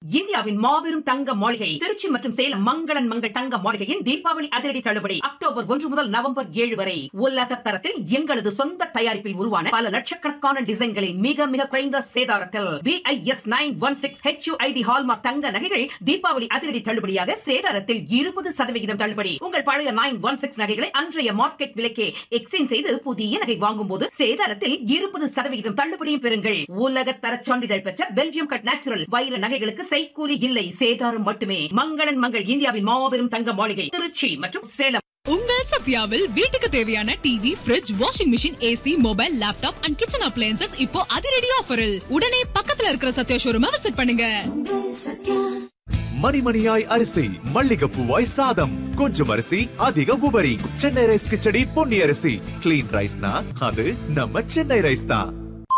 இந்தியாவின் மாபெரும் தங்க மாளிகை திருச்சி மற்றும் சேலம் மங்களன் மங்கள் தங்க மாளிகையின் தீபாவளி அதிரடி தள்ளுபடி அக்டோபர் ஒன்று முதல் நவம்பர் ஏழு வரை உலக தரத்தில் எங்களது சொந்த தயாரிப்பில் உருவான பல லட்சக்கணக்கான டிசைன்களை மிக மிக குறைந்த சேதாரத்தில் BIS nine one six HUID hallmark தங்க நகைகள் தீபாவளி அதிரடி தள்ளுபடியாக சேதாரத்தில் இருபது சதவிகிதம் தள்ளுபடி உங்கள் பழைய நைன் ஒன் சிக்ஸ் நகைகளை அன்றைய மார்க்கெட் விலைக்கே எக்ஸ்சேஞ்ச் செய்து புதிய நகை வாங்கும் போது சேதாரத்தில் இருபது சதவிகிதம் தள்ளுபடியும் பெறுங்கள் உலக தர சான்றிதழ் பெற்ற பெல்ஜியம் கட் நேச்சுரல் வைர நகைகளுக்கு செய்கூலி இல்லை சேதாரம் மட்டுமே மங்களன் மங்கள் இந்தியாவின் மாபெரும் தங்க மாளிகை திருச்சி மற்றும் சேலம் உங்கள் சத்யாவில் வீட்டுக்கு தேவையான TV fridge washing machine AC mobile laptop and kitchen appliances இப்போ அதிரடி ஆஃபரில் உடனே பக்கத்துல இருக்கிற சத்யா ஷோரூமை விசிட் பண்ணுங்க மணிமணியாய் அரிசி மல்லிகைப்பூவாய் சாதம் கொஞ்சம் அரிசி அதிக உபரி சென்னை ரைஸ் கிச்சடி பொன்னி அரிசி கிளீன் ரைஸ்னா அது நம்ம சென்னை ரைஸ் தான்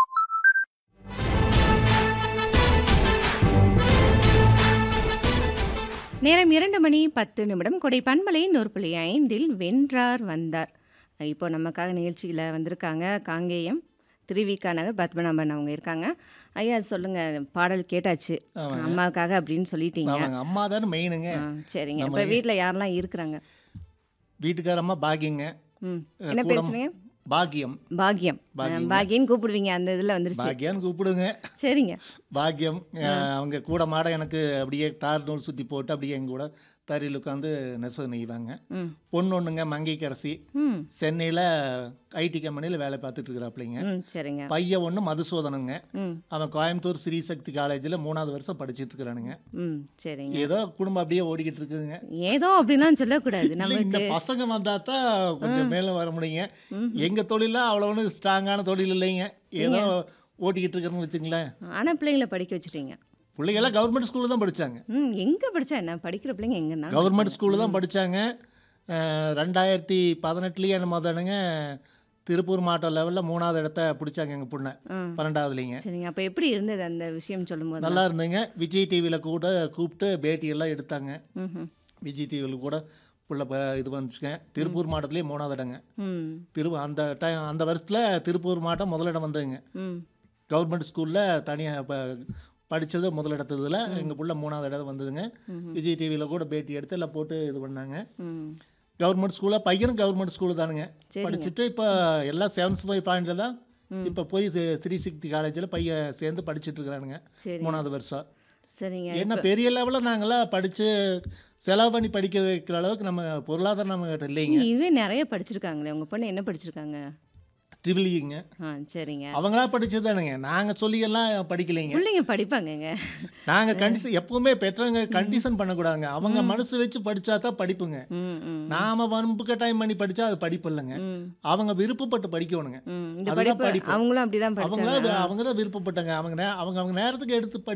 நேரம் இரண்டு மணி பத்து நிமிடம் கொடை பண்பலை நூறு புள்ளி ஐந்தில் வென்றார் வந்தார் இப்போ நமக்காக நிகழ்ச்சியில் வந்திருக்காங்க காங்கேயம் திருவிக்கா நகர் பத்மநாபன் அவங்க இருக்காங்க ஐயா சொல்லுங்க பாடல் கேட்டாச்சு ஆமாங்க. அம்மாவுக்காக அப்படின்னு சொல்லிட்டீங்க ஆமாங்க அம்மா தானே மெயினுங்க ஆ, சரிங்க நம்ம இப்போ வீட்டில் யாரெல்லாம் இருக்கிறாங்க வீட்டுக்காரம்மா பாக்கியங்க ம் அஹ், என்ன பேர் கூடம் சொன்னீங்க பாக்கியம் பாக்கியம் பாக்கியங்க. பாக்கியன்னு கூப்பிடுவீங்க அந்த இதில் வந்துருச்சு பாக்கியான்னு கூப்பிடுங்க சரிங்க பாக்கியம் அஹ், அவங்க கூட மாட எனக்கு அப்படியே தார் நூல் சுற்றி போட்டு அப்படியே எங்க கூட தறியில் உட்காந்து நெசவு நெய்வாங்க ம் பொண்ணு ஒன்றுங்க மங்கைக்கரசி ம் சென்னையில் ஐடி கம்பெனியில் வேலை பார்த்துட்டு இருக்கிறாப்பிள்ளைங்க ம் சரிங்க பையன் ஒன்று மதுசூதனங்க ம் அவன் கோயம்புத்தூர் ஸ்ரீசக்தி காலேஜில் மூணாவது வருஷம் படிச்சிட்டு இருக்கிறானுங்க ம் சரிங்க ஏதோ குடும்பம் அப்படியே ஓடிக்கிட்டு இருக்குதுங்க ஏதோ அப்படிலாம் சொல்லக்கூடாது இல்ல, இந்த நமக்கு பசங்க வந்தா தான் கொஞ்சம் மேல வர முடியுங்க எங்க தொழில அவ்வளோ ஒன்றும் ஸ்ட்ராங்கான தொழில் இல்லைங்க ஏதோ ஓட்டிக்கிட்டு இருக்கிறோன்னு வச்சுங்களேன் ஆனால் பிள்ளைங்களை படிக்க வச்சுட்டீங்க பிள்ளைங்கெல்லாம் கவர்மெண்ட் ஸ்கூலில் தான் படிச்சாங்க ம் எங்கே படிச்சா என்ன படிக்கிற பிள்ளைங்க எங்கன்னா கவர்மெண்ட் ஸ்கூலில் தான் படிச்சாங்க அஹ், ரெண்டாயிரத்தி பதினெட்டுலேயே என்ன முதனுங்க திருப்பூர் மாவட்ட லெவலில் மூணாவது இடத்த பிடிச்சாங்க எங்கள் பொண்ணை ம் பன்னெண்டாவதுலேங்க சரிங்க அப்போ எப்படி இருந்தது அந்த விஷயம் சொல்லும்போது நல்லா இருந்துங்க விஜய் டிவியில் கூட கூப்பிட்டு பேட்டியெல்லாம் எடுத்தாங்க ம் விஜய் டிவியில் கூட புள்ள ப- இது வந்துச்சுங்க திருப்பூர் மாவட்டத்துலேயே மூணாவது இடங்க ம் திரு அந்த டைம் அந்த வருஷத்தில் திருப்பூர் மாவட்டம் முதலிடம் வந்ததுங்க ம் கவர்மெண்ட் ஸ்கூலில் தனியாக இப்போ படித்தது முதலிடத்ததில் எங்கள் புள்ள மூணாவது இடம் வந்ததுங்க விஜய் டிவியில் கூட பேட்டி எடுத்து எல்லாம் போட்டு இது பண்ணாங்க ம் கவர்மெண்ட் ஸ்கூலில் பையனும் கவர்மெண்ட் ஸ்கூலு தானுங்க சரிங்க. படிச்சுட்டு இப்போ எல்லாம் செவன்த் ஃபைவ் பாயிண்டில் தான் இப்போ போய் த்ரீ சிக்ஸ்டி காலேஜில் பையன் சேர்ந்து படிச்சுட்டு இருக்கிறானுங்க சரி மூணாவது வருஷம் சரிங்க என்ன பெரிய லெவலில் நாங்களாம் படித்து செலவு பண்ணி படிக்க வைக்கிற அளவுக்கு நம்ம பொருளாதாரம் நம்மகிட்ட இல்லைங்க இதுவே நிறைய படிச்சிருக்காங்களே உங்கள் பொண்ணு என்ன படிச்சிருக்காங்க ட்ரிபிளிங்க ஆ சரிங்க அவங்களா படிச்சதானுங்க நாங்கள் சொல்லி எல்லாம் படிக்கலைங்க பிள்ளைங்க படிப்பாங்கங்க நாங்க கண்டிஷன் எப்பவுமே பெற்றவங்க கண்டிஷன் பண்ணக்கூடாதுங்க அவங்க மனசு வச்சு படிச்சா தான் படிப்புங்க ம் ம் நாம வன்புக்க டைம் பண்ணி படிச்சா அது படிப்பு இல்லைங்க ம் அவங்க விருப்பப்பட்டு படிக்கணுங்க ம் இந்த அதுதான் படிப்பு படிப்பு. அவங்களும் அப்படிதான் அவங்களா படிச்சாங்க அவங்க தான் விருப்பப்பட்டாங்க அவங்க நே- அவங்க அவங்க நேரத்துக்கு எடுத்து படி